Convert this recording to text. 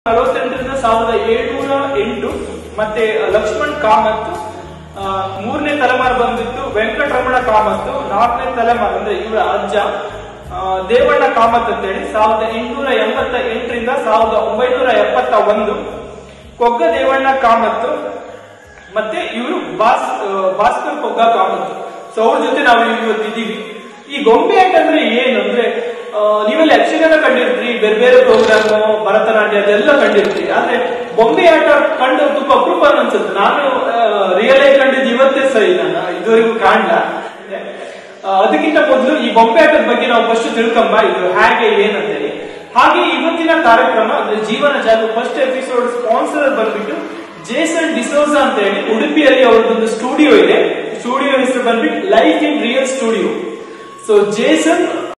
ನಲವತ್ತೆಂಟರಿಂದ ಸಾವಿರದ ಏಳ್ನೂರ ಎಂಟು ಮತ್ತೆ ಲಕ್ಷ್ಮಣ್ ಕಾಮತ್ ಆ, ಮೂರನೇ ತಲೆಮಾರು ಬಂದಿತ್ತು ವೆಂಕಟರಮಣ ಕಾಮತ್ ನಾಲ್ಕನೇ ತಲೆಮಾರು ಅಂದ್ರೆ ಇವರ ಅಜ್ಜ ಆ, ದೇವಣ್ಣ ಕಾಮತ್ ಅಂತೇಳಿ ಸಾವಿರದ ಎಂಟುನೂರ ಎಂಬತ್ತ ಎಂಟರಿಂದ ಸಾವಿರದ ಒಂಬೈನೂರ ಎಪ್ಪತ್ತ ಒಂದು ಕೊಗ್ಗ ದೇವಣ್ಣ ಕಾಮತ್ ಮತ್ತೆ ಇವರು ಬಾಸ್ ಆ, ಭಾಸ್ಕರ್ ಕೊಗ್ಗ ಕಾಮತ್ ಸೊ ಅವ್ರ ಜೊತೆ ನಾವು ಇವತ್ತು ಇದ್ದೀವಿ ಈ ಗೊಂಬೆ ಆಟ ಅಂದ್ರೆ ಏನು ಅಂದ್ರೆ ಆ, ನೀವೆಲ್ಲ ಯಕ್ಷಗಾನ ಕಂಡಿರ್ತೀರಿ ಬೇರೆ ಬೇರೆ ಪ್ರೋಗ್ರಾಮ್ ಭರತನಾಟ್ಯ ಅದೆಲ್ಲ ಕಂಡಿರ್ತೀರಿ ಆದ್ರೆ ಬೊಂಬೆ ಆಟ ಕಂಡು ತುಂಬಾ ಅಪರೂಪ ಅನ್ಸುತ್ತೆ ನಾನು ರಿಯಲ್ ಆಗಿ ಕಂಡಿದ್ದು ಇವತ್ತೇ ಸರಿ ನಾನು ಇದುವರೆಗೂ ಕಾಣ್ಲ ಆ, ಅದಕ್ಕಿಂತ ಮೊದಲು ಈ ಬೊಂಬೆ ಆಟದ ಬಗ್ಗೆ ನಾವು ಫಸ್ಟ್ ತಿಳ್ಕೊಂಬ ಇದು ಹೇಗೆ ಏನಂತೇಳಿ ಹಾಗೆ ಇವತ್ತಿನ ಕಾರ್ಯಕ್ರಮ ಅಂದ್ರೆ ಜೀವನ ಜಾಗು ಫಸ್ಟ್ ಎಪಿಸೋಡ್ ಸ್ಪಾನ್ಸರ್ ಬಂದ್ಬಿಟ್ಟು ಜೇಸನ್ ಡಿಸೋಸಾ ಅಂತ ಹೇಳಿ ಉಡುಪಿಯಲ್ಲಿ ಅವ್ರದ್ದೊಂದು ಸ್ಟುಡಿಯೋ ಇದೆ ಸ್ಟುಡಿಯೋ ಹೆಸರು ಬಂದ್ಬಿಟ್ಟು life in real studio so Jason